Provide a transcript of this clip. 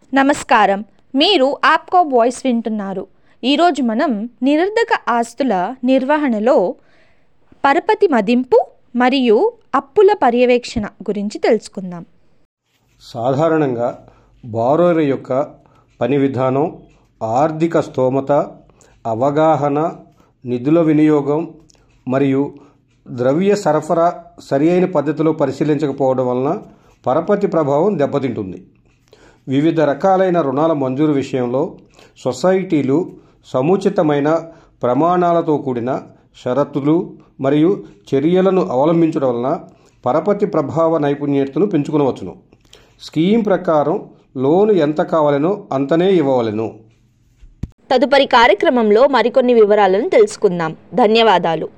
నమస్కారం మీరు ఆప్కో వాయిస్ వింటున్నారు ఈరోజు మనం నిరర్ధక ఆస్తుల నిర్వహణలో పరపతి మదింపు మరియు అప్పుల పర్యవేక్షణ గురించి తెలుసుకుందాం సాధారణంగా బారోయర్ యొక్క పని విధానం ఆర్థిక స్తోమత అవగాహన నిధుల వినియోగం మరియు ద్రవ్య సరఫరా సరి అయిన పద్ధతిలో పరిశీలించకపోవడం వలన పరపతి ప్రభావం దెబ్బతింటుంది వివిధ రకాలైన రుణాల మంజూరు విషయంలో సొసైటీలు సముచితమైన ప్రమాణాలతో కూడిన షరతులు మరియు చర్యలను అవలంబించడం వలన పరపతి ప్రభావ నైపుణ్యతను పెంచుకునవచ్చును స్కీమ్ ప్రకారం లోను ఎంత కావాలనో అంతనే ఇవ్వవలెను తదుపరి కార్యక్రమంలో మరికొన్ని వివరాలను తెలుసుకుందాం ధన్యవాదాలు